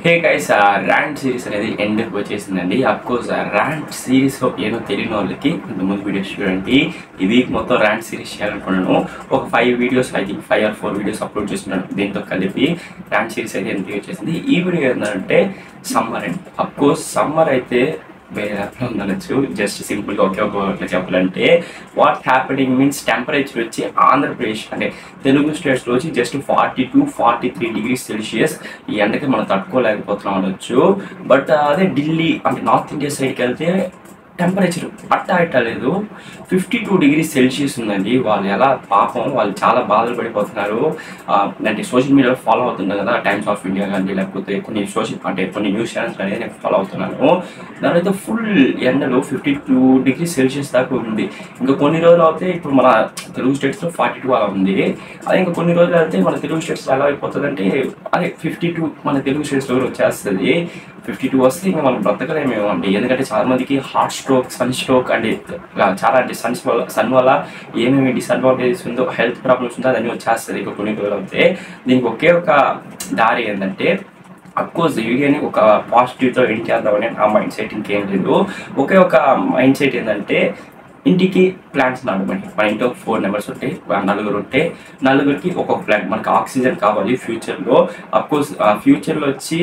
hey guys rant series అనేది ఎండ్కి వచ్చేసిందండి of course rant series ఏదో తెలియని వాళ్ళకి ముందు వీడియోస్ చూడండి ఈ వీక్ మొత్తం ర్యాంట్ సిరీస్ చేయాలనుకున్నాను ఒక five videos I think five or four videos upload చేస్తున్నాను దీంతో కలిపి ర్యాంట్ సిరీస్ అయితే ఎందుకు వచ్చేసింది ఈ వీడియో ఏంటంటే సమ్మర్ అండి అఫ్కోర్స్ సమ్మర్ అయితే వేరే రకంగా ఉండొచ్చు జస్ట్ సింపుల్గా ఒకే ఒక word చెప్పాలంటే వాట్ హ్యాపెనింగ్ మీన్స్ టెంపరేచర్ వచ్చి ఆంధ్రప్రదేశ్ అంటే తెలుగు స్టేట్స్లో వచ్చి just forty to forty three degrees Celsius ఈ ఎండకి మనం తట్టుకోలేకపోతున్నాం అనొచ్చు బట్ అదే ఢిల్లీ అంటే నార్త్ ఇండియా సైడ్కి వెళ్తే టెంపరేచర్ అట్ట అట్టలేదు ఫిఫ్టీ టూ డిగ్రీ సెల్సియస్ ఉందండి వాళ్ళు ఎలా పాపం వాళ్ళు చాలా బాధలు పడిపోతున్నారు ఆ, అంటే సోషల్ మీడియాలో ఫాలో అవుతున్నాను కదా టైమ్స్ ఆఫ్ ఇండియా కానీ లేకపోతే కొన్ని సోషల్ అంటే కొన్ని న్యూస్ ఛానల్స్ అనేది నేను ఫాలో అవుతున్నాను దానిలో ఫుల్ ఎండలు ఫిఫ్టీ టూ డిగ్రీ సెల్సియస్ దాకా ఉంది ఇంకా కొన్ని రోజులు అయితే ఇప్పుడు మన తెలుగు స్టేట్స్లో ఫార్టీ టూ అలా ఉంది అదే ఇంకా కొన్ని రోజులు అయితే మన తెలుగు స్టేట్స్ ఎలా అయిపోతుంది అంటే అదే ఫిఫ్టీ టూ మన తెలుగు స్టేట్స్లో కూడా వచ్చేస్తుంది ఫిఫ్టీ టూ వస్తే ఇంకా మనం బ్రతకలేమేమో అండి ఎందుకంటే చాలా మందికి heart stroke sun stroke and ఇలా చాలా అంటే సన్స్ వల్ల సన్ వల్ల ఏమేమి డిసడ్వాంటేజెస్ ఉందో హెల్త్ ప్రాబ్లమ్స్ ఉందో అదన్నీ వచ్చేస్తుంది ఇంకా కొన్ని రోజులు అయితే దీనికి ఒకే ఒక దారి ఏంటంటే అఫ్కోర్స్ వీడియోని ఒక పాజిటివ్తో ఎండ్ చేద్దామని నా మైండ్ సెట్ ఇంకేం లేదు ఒకే ఒక మైండ్ సెట్ ఏంటంటే ఇంటికి ప్లాంట్స్ నాటమని మన ఇంట్లో ఫోర్ మెంబర్స్ ఉంటే నలుగురు ఉంటే నలుగురికి ఒక్కొక్క ప్లాంట్ మనకి ఆక్సిజన్ కావాలి ఫ్యూచర్లో అఫ్కోర్స్ ఫ్యూచర్లో వచ్చి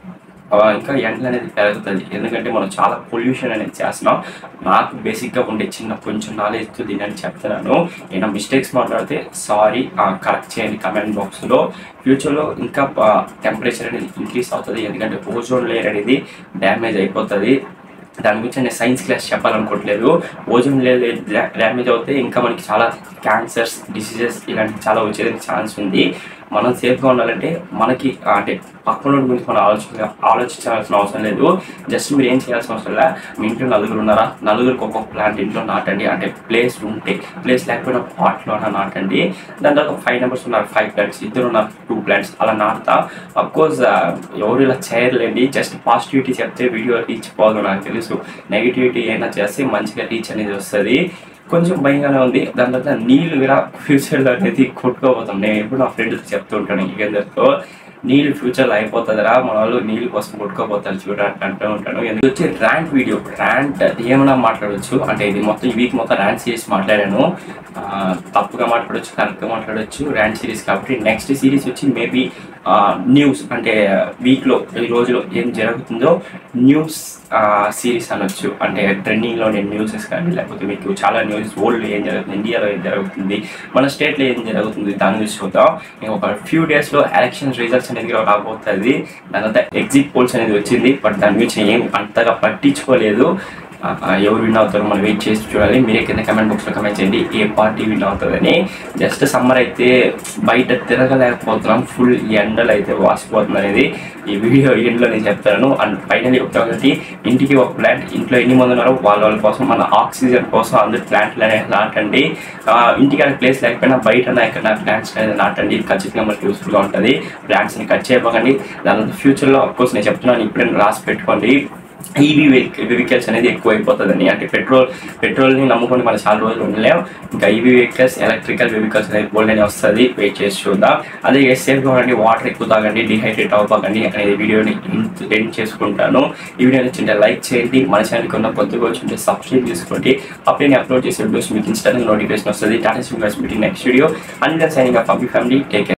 ఆ, ఇంకా ఎండలు అనేది పెరుగుతుంది ఎందుకంటే మనం చాలా పొల్యూషన్ అనేది చేస్తున్నాం నాకు బేసిక్గా ఉండే చిన్న కొంచెం నాలెడ్జ్ దీని అని చెప్తున్నాను ఏమైనా మిస్టేక్స్ మాట్లాడితే సారీ కరెక్ట్ చేయండి కమెంట్ బాక్స్లో ఫ్యూచర్లో ఇంకా టెంపరేచర్ అనేది ఇంక్రీస్ అవుతుంది ఎందుకంటే ఓజోన్ లేయర్ అనేది డ్యామేజ్ అయిపోతుంది దాని గురించి నేను సైన్స్ క్లాస్ చెప్పాలనుకోవట్లేదు ఓజోన్ లేయర్ డ్యామేజ్ అవుతే ఇంకా మనకి చాలా క్యాన్సర్స్ డిసీజెస్ ఇలాంటివి చాలా వచ్చేదానికి ఛాన్స్ ఉంది మనం సేఫ్గా ఉండాలంటే మనకి ఆ, అంటే పక్కన వాళ్ళ గురించి మనం ఆలోచించ ఆలోచించాల్సిన అవసరం లేదు జస్ట్ మీరు ఏం చేయాల్సిన అవసరం లేదు మీ ఇంట్లో నలుగురు ఉన్నారా నలుగురికి ఒక్కొక్క ప్లాంట్ ఇంట్లో నాటండి అంటే ప్లేస్ ఉంటే ప్లేస్ లేకపోయినా పాట్లో నాటండి దాని తర్వాత ఫైవ్ నెంబర్స్ ఉన్నారు ఫైవ్ ప్లాంట్స్ ఇద్దరు ఉన్నారు టూ ప్లాంట్స్ అలా నాటుతా అఫ్కోర్స్ ఎవరు ఇలా చేయలేండి జస్ట్ పాజిటివిటీ చెప్తే వీడియో రీచ్ పోదు నాకు తెలుసు నెగిటివిటీ అయినా చేస్తే మంచిగా రీచ్ అనేది వస్తుంది కొంచెం భయంగానే ఉంది దాని తర్వాత నీళ్ళు కూడా ఫ్యూచర్లో అనేది కొట్టుకోపోతాం నేను ఎప్పుడు నా ఫ్రెండ్స్ చెప్తూ ఉంటాను ఇంకెందరితో నీళ్ళు ఫ్యూచర్లో అయిపోతుందిరా మన వాళ్ళు నీళ్ళ కోసం కొట్టుకోపోతారు చూడండి అంటూ ఉంటాను ఎందుకు వచ్చి ర్యాంట్ వీడియో ర్యాంట్ ఏమైనా మాట్లాడవచ్చు అంటే ఇది మొత్తం ఈ వీక్ మొత్తం ర్యాంట్ సిరీస్ మాట్లాడాను ఆ, తప్పుగా మాట్లాడవచ్చు కరెక్ట్గా మాట్లాడవచ్చు ర్యాంట్ సిరీస్ కాబట్టి నెక్స్ట్ సిరీస్ వచ్చి మేబీ న్యూస్ అంటే వీక్లో ఈ రోజులో ఏం జరుగుతుందో న్యూస్ సిరీస్ అనొచ్చు అంటే ట్రెండింగ్లో నేను న్యూసెస్ కానీ లేకపోతే మీకు చాలా న్యూస్ వరల్డ్లో ఏం జరుగుతుంది ఇండియాలో ఏం జరుగుతుంది మన స్టేట్లో ఏం జరుగుతుంది దాని గురించి చూద్దాం ఇంకా ఒక ఫ్యూ డేస్లో ఎలక్షన్స్ రిజల్ట్స్ అనేది కూడా రాబోతుంది దాని తర్వాత ఎగ్జిట్ పోల్స్ అనేది వచ్చింది బట్ దాని గురించి ఏం అంతగా పట్టించుకోలేదు ఆ, ఆ, ఎవరు విన్ అవుతారో మనం వెయిట్ చేసి చూడాలి మీరే కింద కమెంట్ బాక్స్లో కమెంట్ చేయండి ఏ పార్టీ విన్ అవుతుందని జస్ట్ సమ్మర్ అయితే బయట తిరగలేకపోతున్నాం ఫుల్ ఎండలు అయితే వాసిపోతుంది అనేది ఈ వీడియో ఎండ్లో నేను చెప్తాను అండ్ ఫైనలీ ఒకటి ఇంటికి ఒక ప్లాంట్ ఇంట్లో ఎన్ని మంది ఉన్నారో వాళ్ళ వాళ్ళ కోసం మన ఆక్సిజన్ కోసం అందరు ప్లాంట్లు అనేది నాటండి ఆ, ఇంటికి ప్లేస్ లేకపోయినా బయట ఎక్కడ ప్లాంట్స్ అనేది నాటండి ఇది ఖచ్చితంగా మనకి యూస్ఫుల్గా ఉంటుంది ప్లాంట్స్ని కట్ చేయకండి దాని ఫ్యూచర్లో అఫ్కోర్స్ నేను చెప్తున్నాను ఇప్పుడే రాసి పెట్టుకోండి ఈవీ వెహికల్స్ అనేది ఎక్కువ అయిపోతుందని అంటే పెట్రోల్ పెట్రోల్ని నమ్ముకొని మనం చాలా రోజులు ఉండలేం ఇంకా ఈవీ వెహికల్స్ ఎలక్ట్రికల్ వెహికల్స్ అనేది గోల్డ్ అనేది వస్తుంది వెయిట్ చేసి చూద్దాం అదే సేఫ్గా ఉండండి వాటర్ ఎక్కువ తాగండి డిహైడ్రేట్ అవ్వకండి అనేది వీడియోని ఎండ్ చేసుకుంటాను ఈ వీడియో నచ్చింటే లైక్ చేయండి మన ఛానల్కి ఉన్న కొత్తగా వచ్చింటే సబ్స్క్రైబ్ చేసుకోండి అప్పుడే నేను అప్లోడ్ చేసే వీడియోస్ మీకు ఇన్స్టాగ్రామ్ నోటిఫికేషన్ వస్తుంది టాటా సిమ్ మీటింగ్ next video and signing off family take